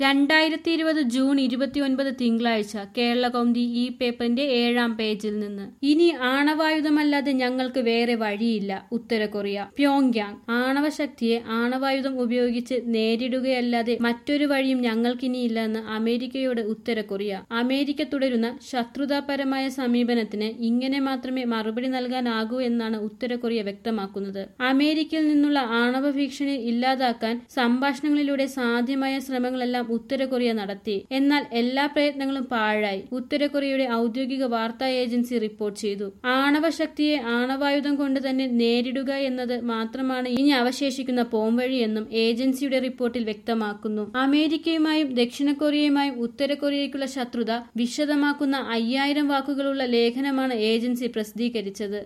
രണ്ടായിരത്തി ഇരുപത് ജൂൺ ഇരുപത്തിയൊൻപത് തിങ്കളാഴ്ച കേരള കൗമുദി ഈ പേപ്പറിന്റെ ഏഴാം പേജിൽ നിന്ന് ഇനി ആണവായുധമല്ലാതെ ഞങ്ങൾക്ക് വേറെ വഴിയില്ല ഉത്തര കൊറിയ പ്യോങ്യാങ് ആണവശക്തിയെ ആണവായുധം ഉപയോഗിച്ച് നേരിടുകയല്ലാതെ മറ്റൊരു വഴിയും ഞങ്ങൾക്കിനിയില്ലെന്ന് അമേരിക്കയോട് ഉത്തര കൊറിയ അമേരിക്ക തുടരുന്ന ശത്രുതാപരമായ സമീപനത്തിന് ഇങ്ങനെ മാത്രമേ മറുപടി നൽകാനാകൂ എന്നാണ് ഉത്തര കൊറിയ വ്യക്തമാക്കുന്നത് അമേരിക്കയിൽ നിന്നുള്ള ആണവ ഭീഷണി ഇല്ലാതാക്കാൻ സംഭാഷണങ്ങളിലൂടെ സാധ്യമായ ശ്രമങ്ങളെല്ലാം ഉത്തര കൊറിയ നടത്തി എന്നാൽ എല്ലാ പ്രയത്നങ്ങളും പാഴായി ഉത്തര കൊറിയയുടെ ഔദ്യോഗിക വാർത്താ ഏജൻസി റിപ്പോർട്ട് ചെയ്തു ആണവ ശക്തിയെ ആണവായുധം കൊണ്ട് തന്നെ നേരിടുക എന്നത് മാത്രമാണ് ഇനി അവശേഷിക്കുന്ന പോംവഴിയെന്നും ഏജൻസിയുടെ റിപ്പോർട്ടിൽ വ്യക്തമാക്കുന്നു അമേരിക്കയുമായും ദക്ഷിണ കൊറിയയുമായും ഉത്തര കൊറിയയ്ക്കുള്ള ശത്രുത വിശദമാക്കുന്ന അയ്യായിരം വാക്കുകളുള്ള ലേഖനമാണ് ഏജൻസി പ്രസിദ്ധീകരിച്ചത്